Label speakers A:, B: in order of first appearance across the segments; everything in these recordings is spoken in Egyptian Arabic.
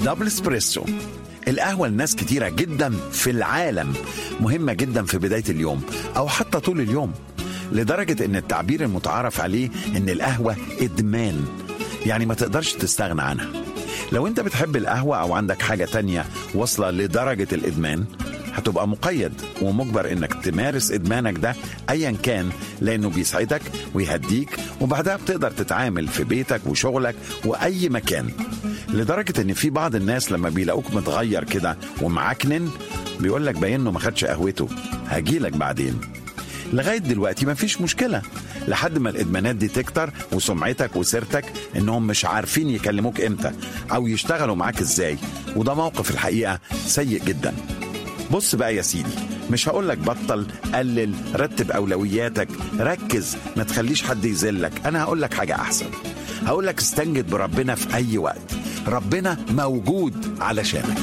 A: دبل اسبريسو القهوة لناس كتيرة جدا في العالم مهمة جدا في بداية اليوم أو حتى طول اليوم لدرجة إن التعبير المتعارف عليه إن القهوة إدمان يعني ما تقدرش تستغنى عنها لو أنت بتحب القهوة أو عندك حاجة تانية واصلة لدرجة الإدمان هتبقى مقيد ومجبر انك تمارس ادمانك ده ايا كان لانه بيسعدك ويهديك وبعدها بتقدر تتعامل في بيتك وشغلك واي مكان لدرجه ان في بعض الناس لما بيلاقوك متغير كده ومعكنن بيقول لك باين انه ما خدش قهوته هجيلك بعدين لغايه دلوقتي مفيش مشكله لحد ما الادمانات دي تكتر وسمعتك وسيرتك انهم مش عارفين يكلموك امتى او يشتغلوا معاك ازاي وده موقف الحقيقه سيء جدا بص بقى يا سيدي مش هقولك بطل قلل رتب أولوياتك ركز ما تخليش حد يذلك أنا هقولك حاجة أحسن هقولك استنجد بربنا في أي وقت ربنا موجود علشانك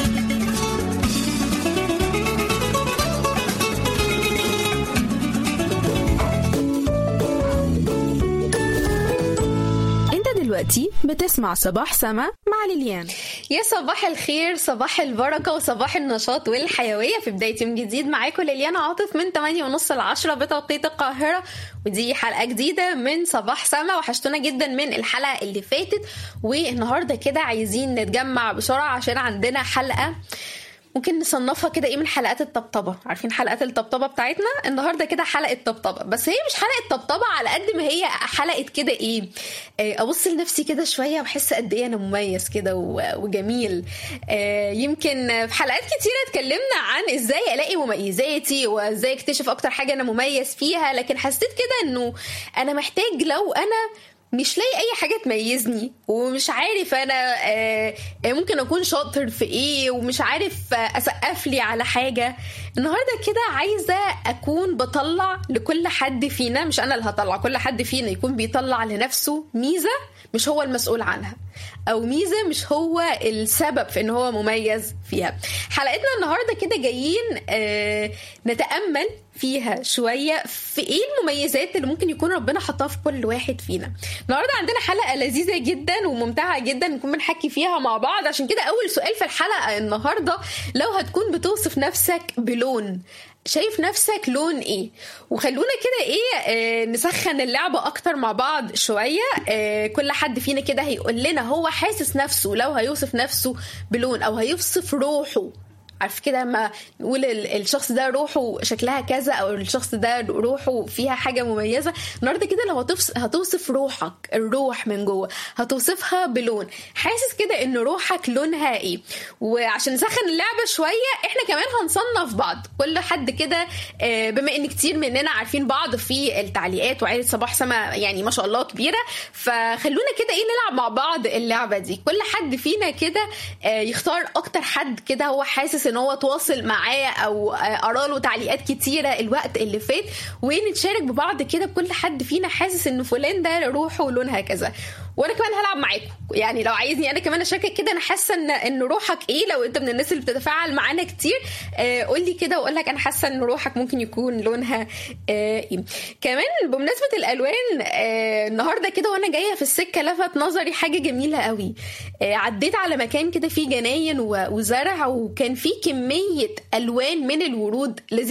B: انت دلوقتي بتسمع صباح سما مع ليليان
C: يا صباح الخير صباح البركة وصباح النشاط والحيوية في بداية يوم جديد معاكم ليليانا عاطف من 8 ونص ل 10 بتوقيت القاهرة ودي حلقة جديدة من صباح سما وحشتونا جدا من الحلقة اللي فاتت والنهاردة كده عايزين نتجمع بسرعة عشان عندنا حلقة ممكن نصنفها كده ايه من حلقات الطبطبه عارفين حلقات الطبطبه بتاعتنا النهارده كده حلقه طبطبه بس هي مش حلقه طبطبه على قد ما هي حلقه كده ايه آه، ابص لنفسي كده شويه واحس قد ايه انا مميز كده و- وجميل آه، يمكن في حلقات كتيره اتكلمنا عن ازاي الاقي مميزاتي وازاي اكتشف اكتر حاجه انا مميز فيها لكن حسيت كده انه انا محتاج لو انا مش لاقي اي حاجه تميزني ومش عارف انا آه، آه، ممكن اكون شاطر في ايه ومش عارف آه، اسقف لي على حاجه النهارده كده عايزه اكون بطلع لكل حد فينا مش انا اللي هطلع كل حد فينا يكون بيطلع لنفسه ميزه مش هو المسؤول عنها او ميزه مش هو السبب في ان هو مميز فيها حلقتنا النهارده كده جايين آه، نتامل فيها شويه في ايه المميزات اللي ممكن يكون ربنا حطها في كل واحد فينا النهارده عندنا حلقه لذيذه جدا وممتعه جدا نكون بنحكي فيها مع بعض عشان كده اول سؤال في الحلقه النهارده لو هتكون بتوصف نفسك بلون شايف نفسك لون ايه وخلونا كده ايه آه نسخن اللعبة اكتر مع بعض شوية آه كل حد فينا كده هيقول لنا هو حاسس نفسه لو هيوصف نفسه بلون او هيوصف روحه عارف كده لما نقول ال- الشخص ده روحه شكلها كذا او الشخص ده روحه فيها حاجه مميزه النهارده كده لو هتوصف, هتوصف روحك الروح من جوه هتوصفها بلون حاسس كده ان روحك لونها ايه وعشان نسخن اللعبه شويه احنا كمان هنصنف بعض كل حد كده آه، بما ان كتير مننا عارفين بعض في التعليقات وعيله صباح سما يعني ما شاء الله كبيره فخلونا كده ايه نلعب مع بعض اللعبه دي كل حد فينا كده آه، يختار اكتر حد كده هو حاسس ان هو تواصل معاه او آه، قرا له تعليقات كتيره الوقت اللي فات ونتشارك ببعض كده كل حد فينا حاسس ان فلان ده روحه لونها كذا وانا كمان هلعب معاكم يعني لو عايزني انا كمان اشاركك كده انا حاسه ان ان روحك ايه لو انت من الناس اللي بتتفاعل معانا كتير آه قول لي كده واقول لك انا حاسه ان روحك ممكن يكون لونها آه ايه كمان بمناسبه الالوان آه النهارده كده وانا جايه في السكه لفت نظري حاجه جميله قوي آه عديت على مكان كده فيه جناين و- وزرع وكان فيه كميه الوان من الورود لذيذه